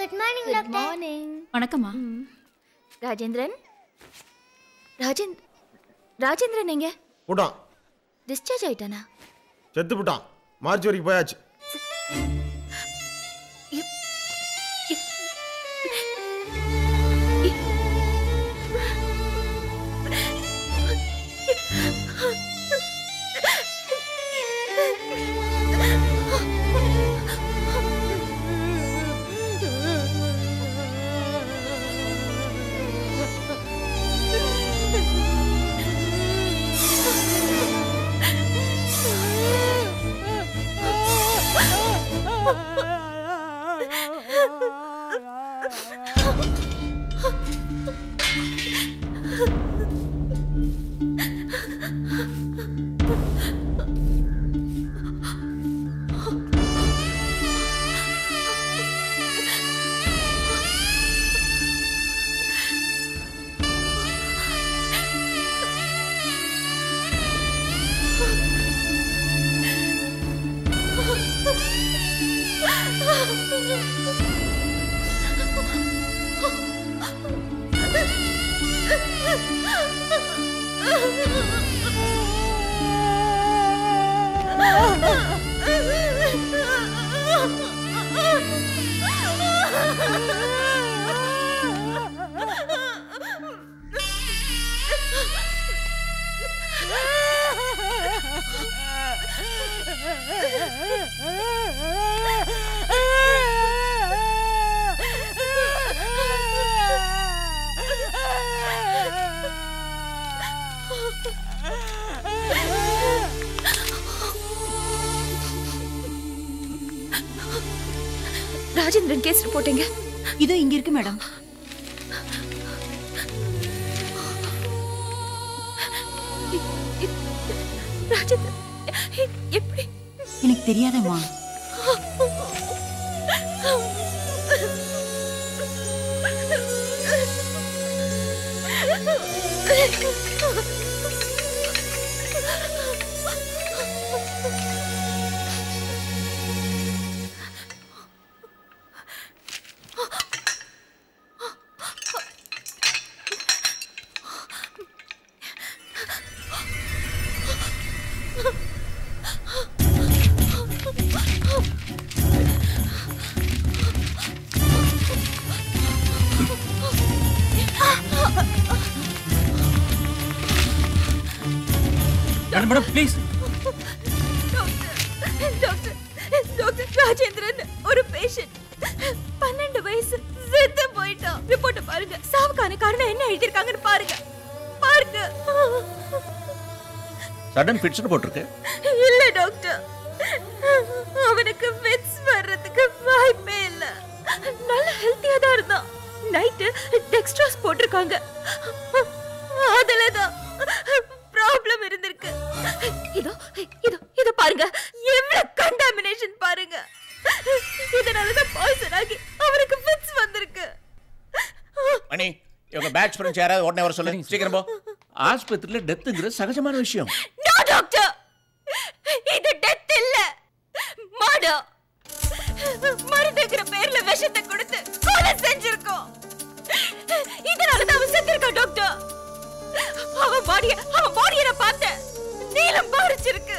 Good morning good doctor morning வணக்கம்மா ராஜேந்திரன் ராஜேந்த் ராஜேந்திரன் எங்க விட்டான் டிஸ்சார்ஜ் ஆயிட்டானா செத்து விட்டான் மார்ச் வரைக்கும் போயாச்சு ராஜேந்திரன் கேஸ் ரிப்போர்ட்டுங்க இதோ இங்க இருக்கு மேடம் ராஜேந்திரன் எ- எப்படி எனக்கு தெரியாதம்மா madam madam please doctor doctor Rajendran ஒரு பேஷண்ட் பன்னெண்டு வயசு செத்து போயிட்டான் ரிப்போர்ட் பாருங்க சாவுக்கான காரணம் என்ன எழுதிருக்காங்கன்னு பாருங்க பாருங்க சடன் ஃபிட்ஸ்னு போட்டிருக்கு இல்ல டாக்டர் அவனுக்கு ஃபிட்ஸ் வர்றதுக்கு வாய்ப்பே இல்ல நல்ல ஹெல்த்தியா தான் இருந்தான் நைட்டு டெக்ஸ்ட்ராஸ் போட்டிருக்காங்க அதுல தான் ப்ராப்ளம் இருந்திருக்கு இதோ இதோ இதோ பாருங்க எவ்வளவு கண்டாமினேஷன் பாருங்க இதனால தான் பாய்சன் ஆகி அவருக்கு ஃபிட்ஸ் வந்திருக்கு மணி இவங்க பேட்ச் ஃப்ரெண்ட்ஸ் யாராவது உடனே வர சொல்லு சீக்கிரம் போ ஆஸ்பத்திரியில் டெத்துங்கிறது சகஜமான விஷயம் நோ டாக்டர் இது டெத் இல்ல மர்டர் மருந்துங்கிற பேர்ல விஷத்தை கொடுத்து கொலை செஞ்சிருக்கோம் இதனால தான் அவன் செத்திருக்கான் டாக்டர் அவன் பாடிய அவன் பாடிய நான் பார்த்தேன் நீலம் பாரிச்சிருக்கு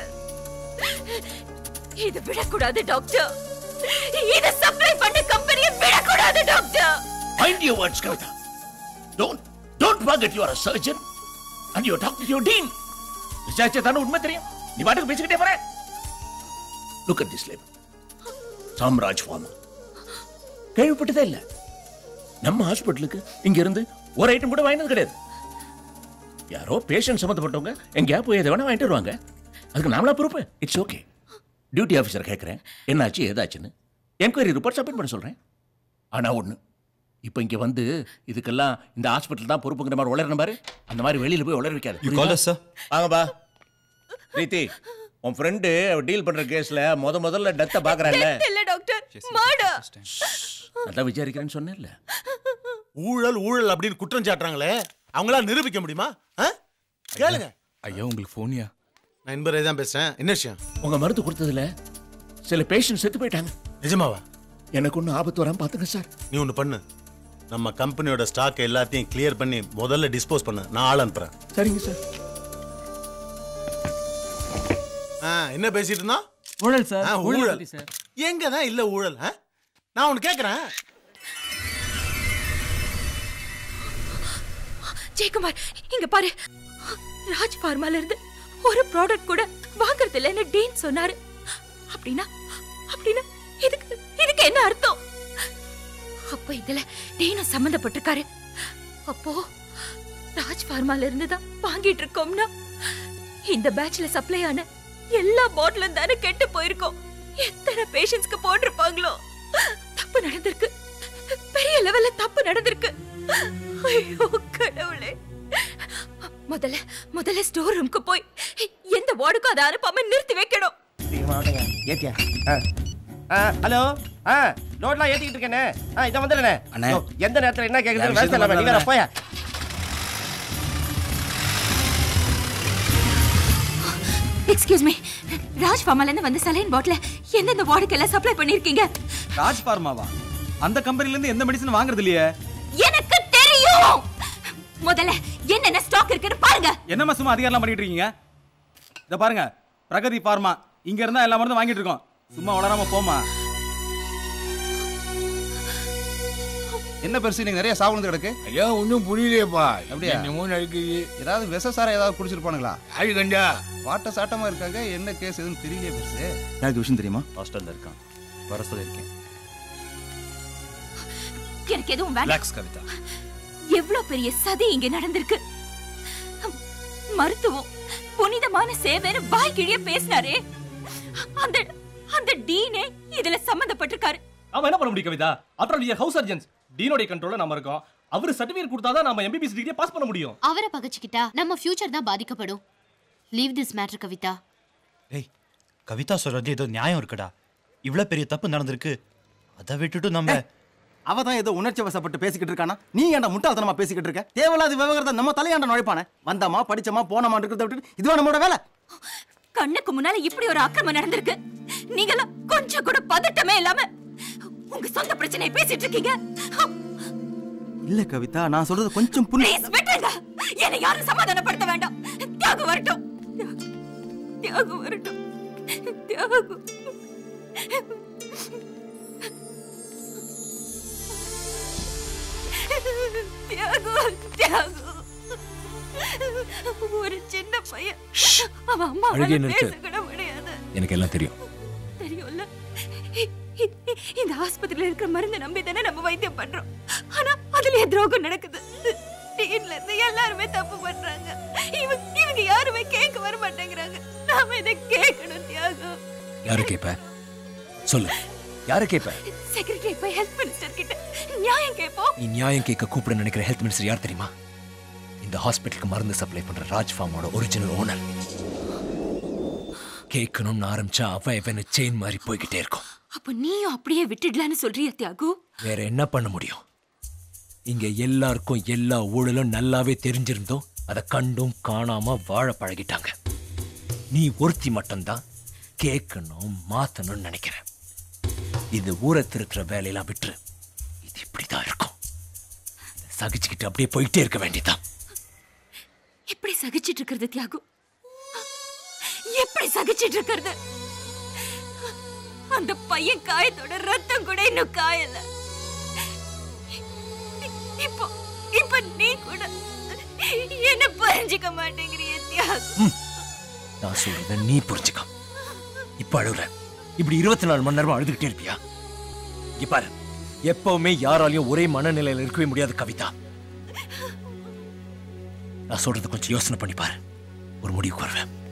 இது விடக்கூடாது டாக்டர் இத சப்ளை பண்ண கம்பெனியை விடக்கூடாது doctor Mind your words, Kavita. Don't, don't forget you are a surgeon and you're talking to your dean. விசாரிச்சா தானே உண்மை தெரியும் நீ பாட்டுக்கு பேசிக்கிட்டே போற look at this labour Samraj pharma கேள்விப்பட்டதே இல்ல நம்ம ஹாஸ்பிட்டலுக்கு இங்க இருந்து ஒரு ஐட்டம் கூட வாங்கினது கிடையாது யாரோ பேஷண்ட் சம்மந்தப்பட்டவங்க எங்கேயா போய் எதை வேணா வாங்கிட்டு வருவாங்க அதுக்கு நாமளா பொறுப்பு இட்ஸ் ஓகே டியூட்டி ஆஃபீஸர் கேட்குறேன் என்னாச்சு ஏதாச்சுன்னு என்கொயரி ரிப்போர்ட் சப்மிட் பண்ண சொல்கிறேன் ஆனால் ஒன்று இப்போ இங்கே வந்து இதுக்கெல்லாம் இந்த ஹாஸ்பிட்டல் தான் பொறுப்புங்கிற மாதிரி உளறன பாரு அந்த மாதிரி வெளியில் போய் உளர வைக்காது You called us, sir? வாங்கப்பா பிரீத்தி உன் ஃப்ரெண்டு டீல் பண்ணுற கேஸில் முத முதல்ல டெத்தை பார்க்குறான்ல இல்ல டாக்டர் மர்டர் அதான் விசாரிக்கிறேன்னு சொன்னேன்ல ஊழல் ஊழல் அப்படின்னு குற்றம் சாட்டுறாங்களே அவங்களா நிரூபிக்க முடியுமா ஆ? கேளுங்க ஐயா உங்களுக்கு ஃபோனியா நான் என்பரை தான் பேசுறேன் என்ன விஷயம் உங்கள் மருந்து கொடுத்ததுல சில பேஷண்ட் செத்து போயிட்டாங்க நிஜமாவா எனக்கு ஒன்றும் ஆபத்து வராம பார்த்துங்க சார் நீ ஒன்று பண்ணு நம்ம கம்பெனியோட ஸ்டாக் எல்லாத்தையும் கிளியர் பண்ணி முதல்ல டிஸ்போஸ் பண்ணு நான் ஆள் அனுப்புறேன் சரிங்க சார் ஆ, என்ன பேசிட்டு இருந்தா ஊழல் சார் ஆ, ஊழல் ஊழல் பத்தி சார் எங்க தான் இல்ல ஊழல் ஆ? நான் ஒன்று கேட்குறேன் ஜெயக்குமார் இங்க பாரு ராஜ் பார்மால இருந்து ஒரு ப்ராடக்ட் கூட வாங்குறது இல்லைன்னு டீன் சொன்னாரு அப்படின்னா அப்படின்னா இதுக்கு இதுக்கு என்ன அர்த்தம் அப்ப இதுல டீனும் சம்பந்தப்பட்டிருக்காரு அப்போ ராஜ் பார்மால இருந்து தான் வாங்கிட்டு இருக்கோம்னா இந்த பேட்ச்ல சப்ளை ஆன எல்லா பாட்டிலும் தானே கெட்டு போயிருக்கோம் எத்தனை பேஷண்ட்ஸ்க்கு போட்டிருப்பாங்களோ தப்பு நடந்திருக்கு பெரிய லெவல்ல தப்பு நடந்திருக்கு ஐயோ கடவுளே முதல்ல முதல்ல ஸ்டோர் ரூம்க்கு போய் எந்த வார்டுக்கும் அதை அனுப்பாம நிறுத்தி வைக்கணும் ஏத்தியா ஆ ஹலோ ஆ லோட்லாம் ஏத்திக்கிட்டு இருக்கேனே ஆ இதை வந்துடுறேனே அண்ணே. யோ, எந்த நேரத்துல என்ன கேக்குறது விஷயத்த வேஸ்ட் இல்லாம நீ வேற பண்ணாத. போயா எக்ஸ்கியூஸ் மீ ராஜ் ஃபார்மால இருந்து வந்த சலைன் பாட்டில எந்தெந்த வார்டுக்கு எல்லாம் சப்ளை பண்ணிருக்கீங்க ராஜ் பார்மாவா அந்த கம்பெனில இருந்து எந்த மெடிசன் வாங்குறது இல்லையே எனக்கு தெரியும் முதல்ல என்னென்ன ஸ்டாக் இருக்குன்னு பாருங்க என்னம்மா சும்மா அதிகாரம் பண்ணிட்டு இருக்கீங்க இத பாருங்க பிரகதி பார்மா இங்க இருந்தா எல்லா மருந்தும் வாங்கிட்டு இருக்கோம் சும்மா வளராம போமா என்ன பெருசு நீங்க நிறைய சாப்பிடுறது கிடக்கு ஐயா ஒன்றும் புரியலையேப்பா அப்படியா? என்னமோ நடக்குது ஏதாவது விஷ சாரம் ஏதாவது குடிச்சிருப்பானுங்களா யாரு கண்டா வாட்ட சாட்டமா இருக்காங்க என்ன கேஸ் எதுவும் தெரியலையே பெருசு எனக்கு விஷயம் தெரியுமா ஹாஸ்டல்ல இருக்கான் வர சொல்லியிருக்கேன் எனக்கு எதுவும் வேண்டாம் ரிலாக்ஸ் கவிதா எவ்வளவு பெரிய சதி இங்க நடந்திருக்கு மருத்துவம் புனிதமான சேவைன்னு வாய் கிழிய பேசினாரே அந்த அந்த டீனே இதுல சம்பந்தப்பட்டிருக்காரு நாம என்ன பண்ண முடியும் Kavitha after all house surgeons டீனோடைய கண்ட்ரோல்ல நம்ம இருக்கோம் அவர் சர்டிஃபிகேட் கொடுத்தாதான் நம்ம எம்பிபிஎஸ் டிகிரியை பாஸ் பண்ண முடியும் அவரை பகச்சுக்கிட்டா நம்ம ஃபியூச்சர் தான் பாதிக்கப்படும் லீவ் திஸ் மேட்டர் கவிதா டேய் கவிதா சொல்றது ஏதோ நியாயம் இருக்குடா இவ்வளவு பெரிய தப்பு நடந்திருக்கு அதை விட்டுட்டு நம்ம அவ தான் ஏதோ உணர்ச்சி வசப்பட்டு பேசிக்கிட்டு இருக்கானா நீ ஏன்டா முட்டாள்தனமா பேசிக்கிட்டு இருக்க தேவையில்லாத விவகாரத்தை நம்ம தலையாண்ட நுழைப்பானே வந்தமா படிச்சமா போனமா இருக்கிறத விட்டுட்டு இதுவா நம்மளோட வேலை கண்ணுக்கு முன்னால இப்படி ஒரு அக்கிரமம் நடந்திருக்கு நீங்களாம் கொஞ்சம் கூட பதட்டமே இல்லாம உங்க சொந்த பிரச்சனையை பேசிட்டு இருக்கீங்க இல்ல கவிதா நான் சொல்றது கொஞ்சம் புரிய ப்ளீஸ் விட்டுருங்க என்னை யாரும் சமாதானப்படுத்த வேண்டாம் தியாகு வரட்டும் தியாகு வரட்டும் தியாகு தியாகு தியாகு ஒரு சின்ன பையன் அவன் அம்மா அழுகையை நிறுத்து. பேச கூட முடியாது எனக்கு எல்லாம் தெரியும் தெரியும்ல இ- இ- இந்த ஆஸ்பத்திரியில இருக்கிற மருந்து நம்பி தானே நம்ம வைத்தியம் பண்றோம் ஆனா அதுலயே துரோகம் நடக்குது டீன்ல இருந்து எல்லாருமே தப்பு பண்றாங்க இவங்க இவங்க யாருமே கேட்க வர மாட்டேங்கிறாங்க நாம இதை கேட்கணும் தியாகம் யாரு கேப்ப சொல்லு யாரு கேப்ப செக்ரட்டரி போய் ஹெல்த் மினிஸ்டர் கிட்ட நியாயம் கேட்போம் நீ நியாயம் கேட்க கூப்பிட நினைக்கிற ஹெல்த் மினிஸ்டர் யார் தெரியுமா இந்த ஹாஸ்பிட்டலுக்கு மருந்து சப்ளை பண்ற ராஜ் ஃபார்மோட ஒரிஜினல் ஓனர் கேட்கணும்னு ஆரம்பிச்சா அவன் இவன் செயின் மாதிரி போய்கிட்டே இருக்கும் அப்ப நீயும் அப்படியே விட்டுடலான்னு சொல்றியா தியாகு வேற என்ன பண்ண முடியும் இங்க எல்லாருக்கும் எல்லா ஊழலும் நல்லாவே தெரிஞ்சிருந்தோம் அதை கண்டும் காணாம வாழ பழகிட்டாங்க நீ ஒருத்தி மட்டும்தான் கேட்கணும் மாத்தணும்னு நினைக்கிறேன் இது ஊரை திருத்துற வேலையெல்லாம் விட்டுரு இது இப்படிதான் இருக்கும் இதை சகிச்சுக்கிட்டு அப்படியே போயிட்டே இருக்க வேண்டியதான் எப்படி சகிச்சிட்டு இருக்கிறது தியாகு எப்படி சகிச்சிட்டு இருக்கிறது அந்த பையன் காயத்தோட ரத்தம் கூட இன்னும் காயல இப்போ இப்ப நீ கூட என்ன புரிஞ்சுக்க மாட்டேங்கிறிய தியாகு நான் சொல்றத நீ புரிஞ்சுக்க இப்ப அழுகுற இப்படி இருபத்தி நாலு மணி நேரமா அழுதுகிட்டே இருப்பியா இங்க பாரு எப்பவுமே யாராலையும் ஒரே மனநிலையில இருக்கவே முடியாது கவிதா நான் சொல்றது கொஞ்சம் யோசனை பண்ணி பாரு ஒரு முடிவுக்கு வருவேன்